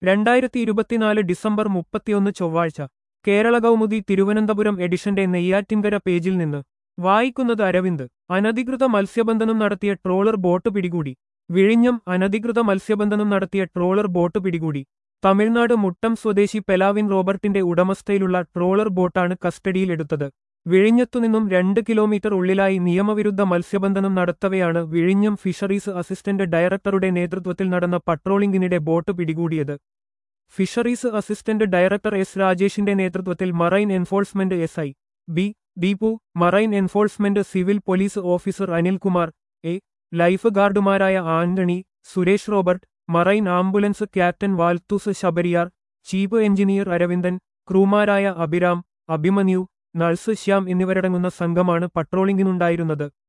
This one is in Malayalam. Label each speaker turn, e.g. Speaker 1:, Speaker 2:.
Speaker 1: രണ്ടായിരത്തി ഇരുപത്തിനാല് ഡിസംബർ മുപ്പത്തിയൊന്ന് ചൊവ്വാഴ്ച കേരള കൗമുദി തിരുവനന്തപുരം എഡിഷന്റെ നെയ്യാറ്റിൻകര പേജിൽ നിന്ന് വായിക്കുന്നത് അരവിന്ദ് അനധികൃത മത്സ്യബന്ധനം നടത്തിയ ട്രോളർ ബോട്ട് പിടികൂടി വിഴിഞ്ഞം അനധികൃത മത്സ്യബന്ധനം നടത്തിയ ട്രോളർ ബോട്ട് പിടികൂടി തമിഴ്നാട് മുട്ടം സ്വദേശി പെലാവിൻ റോബർട്ടിന്റെ ഉടമസ്ഥയിലുള്ള ട്രോളർ ബോട്ടാണ് കസ്റ്റഡിയിലെടുത്തത് വിഴിഞ്ഞത്തുനിന്നും രണ്ട് കിലോമീറ്റർ ഉള്ളിലായി നിയമവിരുദ്ധ മത്സ്യബന്ധനം നടത്തവെയാണ് വിഴിഞ്ഞം ഫിഷറീസ് അസിസ്റ്റന്റ് ഡയറക്ടറുടെ നേതൃത്വത്തിൽ നടന്ന പട്രോളിംഗിനിടെ ബോട്ട് പിടികൂടിയത് ഫിഷറീസ് അസിസ്റ്റന്റ് ഡയറക്ടർ എസ് രാജേഷിന്റെ നേതൃത്വത്തിൽ marine enforcement S I B Deepu marine enforcement civil police officer Anilkumar A life ഗാർഡുമാരായ Antony Suresh Robert marine ambulance captain Valthus Sabariyar chief engineer Aravindan ക്രൂമാരായ അഭിരാം അഭിമന്യു നൾസ് ശ്യാം എന്നിവരടങ്ങുന്ന സംഘമാണ് പട്രോളിംഗിനുണ്ടായിരുന്നത്